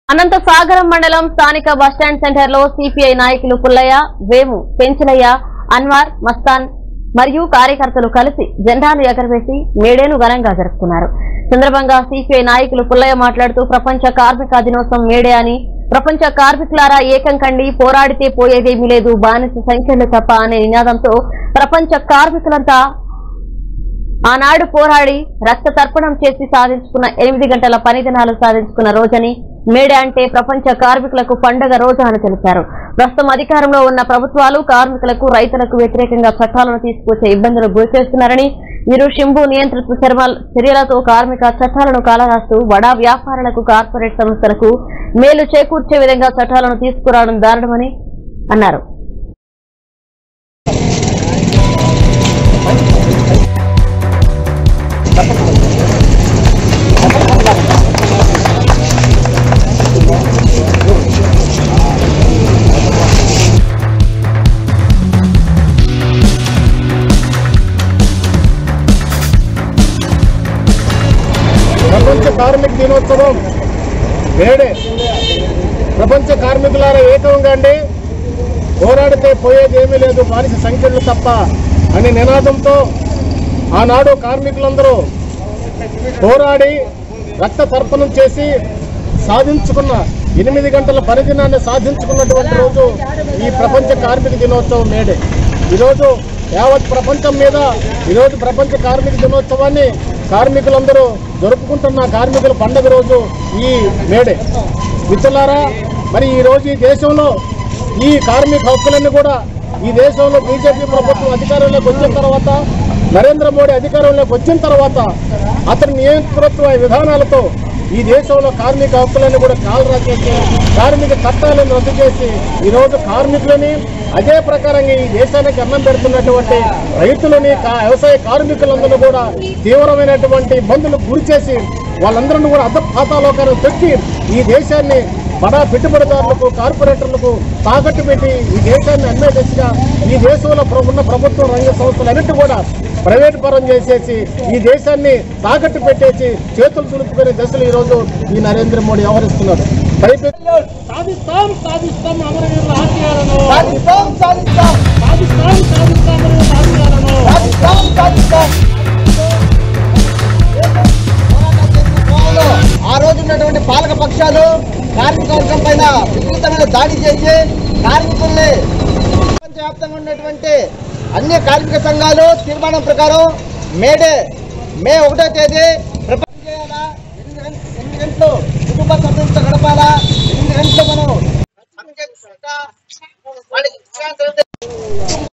అనంత సాగరం మండలం స్థానిక బస్టాండ్ సెంటర్ లో సిపిఐ నాయకులు పుల్లయ్య వేము పెంచలయ్య అన్వార్ మస్తాన్ మరియు కార్యకర్తలు కలిసి జెండాను ఎగరవేసి మేడేను ఘనంగా జరుపుకున్నారు సందర్భంగా సిపిఐ నాయకులు పుల్లయ్య మాట్లాడుతూ ప్రపంచ కార్మిక దినోత్సవం మేడే అని ప్రపంచ కార్మికులారా ఏకం కండి పోరాడితే పోయేదేమీ లేదు బానిస సంఖ్యలు తప్ప అనే నినాదంతో ప్రపంచ కార్మికులంతా ఆనాడు పోరాడి రక్త తర్పణం చేసి సాధించుకున్న ఎనిమిది గంటల పని దినాలు సాధించుకున్న రోజని మేడే అంటే ప్రపంచ కార్మికులకు పండుగ రోజు అని తెలిపారు ప్రస్తుతం అధికారంలో ఉన్న ప్రభుత్వాలు కార్మికులకు రైతులకు వ్యతిరేకంగా చట్టాలను తీసుకొచ్చే ఇబ్బందులు గురిచేస్తున్నారని వీరు షింబు నియంత్రిత చర్మల- చర్యలతో కార్మిక చట్టాలను కాలరాస్తూ వడా వ్యాపారులకు కార్పొరేట్ సంస్థలకు మేలు చేకూర్చే విధంగా చట్టాలను తీసుకురావడం దారుణమని అన్నారు ప్రపంచ కార్మిక దినోత్సవం వేడే ప్రపంచ కార్మికులారా ఏకంగా అండి పోరాడితే పోయేది ఏమీ లేదు బానిస సంఖ్యలు తప్ప అనే నినాదంతో ఆనాడు కార్మికులందరూ పోరాడి రక్త తర్పణం చేసి సాధించుకున్న ఎనిమిది గంటల పరిదినాన్ని సాధించుకున్నటువంటి రోజు ఈ ప్రపంచ కార్మిక దినోత్సవం మేడే ఈరోజు యావత్ ప్రపంచం మీద ఈరోజు ప్రపంచ కార్మిక దినోత్సవాన్ని కార్మికులందరూ జరుపుకుంటున్న కార్మికుల పండుగ రోజు ఈ మేడే మిత్రులారా మరి ఈ రోజు ఈ దేశంలో ఈ కార్మిక హక్కులన్నీ కూడా ఈ దేశంలో బీజేపీ ప్రభుత్వం అధికారంలోకి వచ్చిన తర్వాత నరేంద్ర మోడీ అధికారంలోకి వచ్చిన తర్వాత అతని నియంతృత్వ విధానాలతో ఈ దేశంలో కార్మిక హక్కులను కూడా కాలరా చేసి కార్మిక చట్టాలను రద్దు చేసి ఈరోజు కార్మికులని అదే ప్రకారంగా ఈ దేశానికి అన్నం పెడుతున్నటువంటి రైతులని కా- వ్యవసాయ కార్మికులందరూ కూడా తీవ్రమైనటువంటి ఇబ్బందులకు గురి చేసి వాళ్ళందరినీ కూడా అద్దం ఖాతాలోకానికి పెట్టి ఈ దేశాన్ని బడా పెట్టుబడిదారులకు కార్పొరేటర్లకు తాకట్టు పెట్టి ఈ దేశాన్ని అమ్మే దిశగా ఈ దేశంలో ప్ర- ఉన్న ప్రభుత్వ రంగ సంస్థలన్నిటి కూడా ప్రైవేట్ పరం చేసేసి ఈ దేశాన్ని తాకట్టు పెట్టేసి చేతులు తులుపుకునే దశలు ఈ రోజు ఈ నరేంద్ర మోడీ వ్యవహరిస్తున్నారు పైపెచ్చు సాధిస్తాం సాధిస్తాం అమరవీరుల ఆశయాలను సాధిస్తాం సాధిస్తాం సాధిస్తాం సాధిస్తాం అమరవీరుల ఆశయాలను సాధిస్తాం సాధిస్తాం పోరాటం చేసిన కోవలో ఆ రోజు ఉన్నటువంటి పాలక పక్షాలు కార్మిక వర్గం పైన విపరీతమైన దాడి చేసి కార్మికుల్ని ప్రపంచవ్యాప్తంగా ఉన్నటువంటి అన్ని కార్మిక సంఘాలు తీర్మానం ప్రకారం మేడే మే ఒకటో తేదీ ప్రపంచం చేయాలా ఎనిమిది గంట- ఎనిమిది గంటలు కుటుంబ సభ్యులతో గడపాలా ఎనిమిది గంటలు మనం పని చేసుకుంటా, వాడికి విశ్రాంతి